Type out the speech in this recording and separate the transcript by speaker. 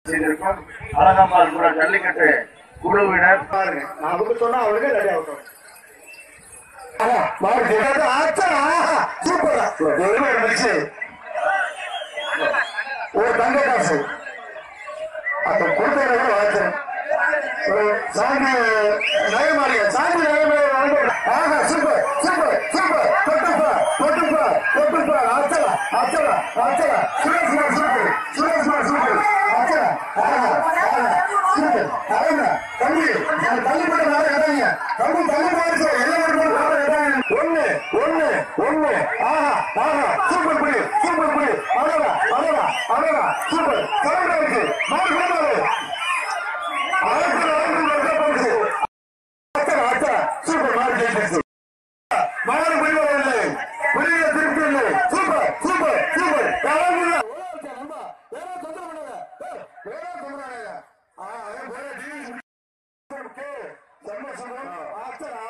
Speaker 1: செய்திருக்கும் அழகம்மாள் கூட ஜல்லிக்கட்டு குழுவினர்
Speaker 2: பாருங்க நமக்கு சொன்னா அவளுக்கு ரெடி ஆகட்டும் ஒரு தங்க காசு அந்த கொடுத்த வாழ்த்துறேன் சாமி நயமாளிய சாமி நயமாளிய ஆஹா சூப்பர் சூப்பர் சூப்பர் தொட்டுப்பா தொட்டுப்பா தொட்டுப்பா அச்சலா அச்சலா அச்சலா சுரேஷ்மா சூப்பர் சுரேஷ்மா சூப்பர் அச்சலா ஆஹா ஆஹா சூப்பர் ஆஹா தம்பி நான் தள்ளி போட நாளை கட்டாங்க தம்பி தள்ளி போயிடுச்சு எல்லாம் போட நாளை கட்டாங்க ஒண்ணு ஒண்ணு ஒண்ணு ஆஹா ஆஹா சூப்பர் புடி சூப்பர் புடி அழகா அழகா அழகா சூப்பர் கரெக்டா இருக்கு மாறு மாறு ஆயிரத்தி நானூறு வருஷம் போச்சு அத்தனை அத்தனை சூப்பர் மாறு ஜெயிச்சு மாறு முடிவதில்லை புரிய திருப்தி இல்லை சூப்பர் சூப்பர் சூப்பர் யாரும் வேற